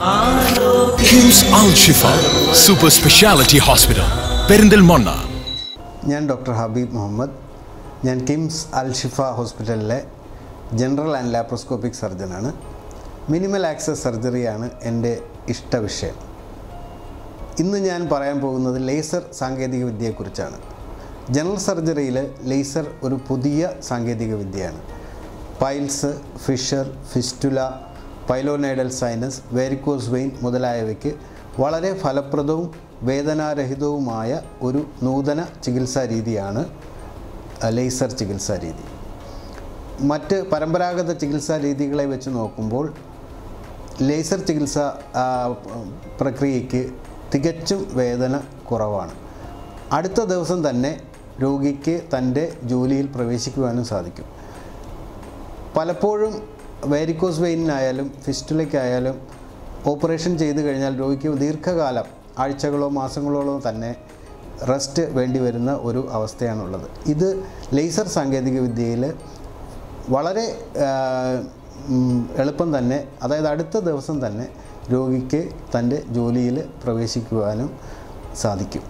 KIMS Al Shifa super speciality hospital Perinthalmanna ഞാൻ doctor Habib Muhammad ഞാൻ KIMS Al Shifa ഹോസ്പിറ്റലിലെ ജനറൽ ആൻഡ് ലാപ്രോസ്കോപ്പിക് സർജനാണ് മിനിമൽ ആക്സസ് സർജറിയാണ് എൻ്റെ ഇഷ്ട വിഷയം ഇന്ന് ഞാൻ പറയാൻ പോകുന്നത് ലേസർ സാങ്കേതിക വിദ്യയെക്കുറിച്ചാണ് ജനറൽ സർജറിയിൽ ലേസർ ഒരു പുതിയ സാങ്കേതിക വിദ്യയാണ് piles fissure fistula pilonidal sinus varicose vein മുതലായവയ്ക്ക് വളരെ ഫലപ്രദവും വേദനാരഹിതവുമായ ഒരു നൂതന ചികിത്സാ രീതിയാണ് ലേസർ ചികിത്സാ രീതി മറ്റ് പരമ്പരാഗത ചികിത്സാ രീതികളെ വെച്ച് നോക്കുമ്പോൾ ലേസർ ചികിത്സ ആ, പ്രക്രിയയ്ക്ക് തികച്ചും വേദന കുറവാണ് അടുത്ത ദിവസം തന്നെ രോഗിക്ക് തൻ്റെ ജോലിയിൽ പ്രവേശിക്കുവാനും സാധിക്കും പലപ്പോഴും വേരിക്കോസ് വെയിനായാലും ഫിസ്റ്റുലയ്ക്കായാലും ഓപ്പറേഷൻ ചെയ്ത് കഴിഞ്ഞാൽ രോഗിക്ക് ദീർഘകാലം ആഴ്ചകളോ മാസങ്ങളോളോ തന്നെ റെസ്റ്റ് വേണ്ടി വരുന്ന ഒരു അവസ്ഥയാണുള്ളത് ഇത് ലേസർ സാങ്കേതിക വിദ്യയിൽ വളരെ ആ, ഉം, എളുപ്പം തന്നെ അതായത് അടുത്ത ദിവസം തന്നെ രോഗിക്ക് തൻ്റെ ജോലിയിൽ പ്രവേശിക്കുവാനും സാധിക്കും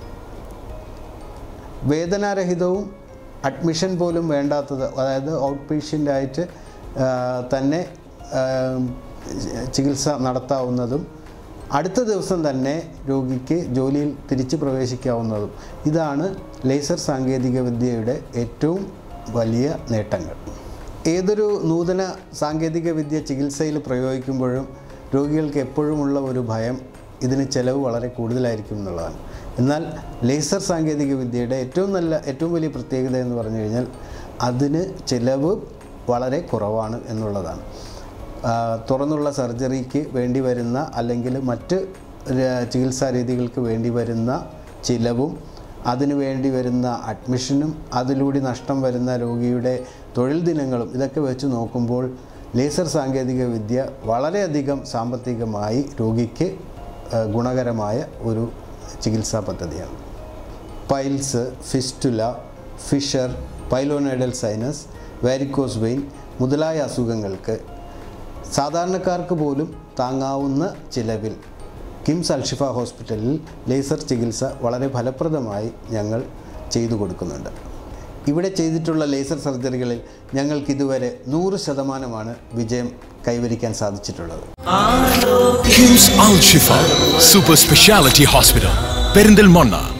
വേദനാരഹിതവും അഡ്മിഷൻ പോലും വേണ്ടാത്തത് അതായത് ഔട്ട് പേഷ്യൻ്റായിട്ട് തന്നെ ആ, ചികിത്സ നടത്താവുന്നതും അടുത്ത ദിവസം തന്നെ രോഗിക്ക് ജോലിയിൽ തിരിച്ച് പ്രവേശിക്കാവുന്നതും ഇതാണ് ലേസർ സാങ്കേതിക വിദ്യയുടെ ഏറ്റവും വലിയ നേട്ടങ്ങൾ ഏതൊരു നൂതന സാങ്കേതിക വിദ്യ ചികിത്സയിൽ പ്രയോഗിക്കുമ്പോഴും രോഗികൾക്ക് എപ്പോഴുമുള്ള ഒരു ഭയം ഇതിന് ചിലവ് വളരെ കൂടുതലായിരിക്കും എന്നുള്ളതാണ് എന്നാൽ ലേസർ സാങ്കേതിക വിദ്യയുടെ ഏറ്റവും നല്ല ഏറ്റവും വലിയ പ്രത്യേകത എന്ന് പറഞ്ഞു കഴിഞ്ഞാൽ അതിന് ചിലവ് വളരെ കുറവാണ് എന്നുള്ളതാണ് ആ, തുറന്നുള്ള സർജറിക്ക് വേണ്ടി വരുന്ന അല്ലെങ്കിൽ മറ്റ് ര- ചികിത്സാ രീതികൾക്ക് വേണ്ടി വരുന്ന ചിലവും അതിനു വേണ്ടി വരുന്ന അഡ്മിഷനും അതിലൂടെ നഷ്ടം വരുന്ന രോഗിയുടെ തൊഴിൽ ദിനങ്ങളും ഇതൊക്കെ വെച്ച് നോക്കുമ്പോൾ ലേസർ സാങ്കേതിക വിദ്യ വളരെയധികം സാമ്പത്തികമായി രോഗിക്ക് ആ, ഗുണകരമായ ഒരു ചികിത്സാ പദ്ധതിയാണ് piles fistula fissure pilonidal sinus varicose vein മുതലായ അസുഖങ്ങൾക്ക് സാധാരണക്കാർക്ക് പോലും താങ്ങാവുന്ന ചിലവിൽ കിംസ് അൽഷിഫ ഹോസ്പിറ്റലിൽ ലേസർ ചികിത്സ വളരെ ഫലപ്രദമായി ഞങ്ങൾ ചെയ്തു കൊടുക്കുന്നുണ്ട് ഇവിടെ ചെയ്തിട്ടുള്ള ലേസർ സർജറികളിൽ ഞങ്ങൾക്ക് ഇതുവരെ നൂറ് ശതമാനമാണ് വിജയം കൈവരിക്കാൻ സാധിച്ചിട്ടുള്ളത് KIMS Al Shifa super speciality hospital Perinthalmanna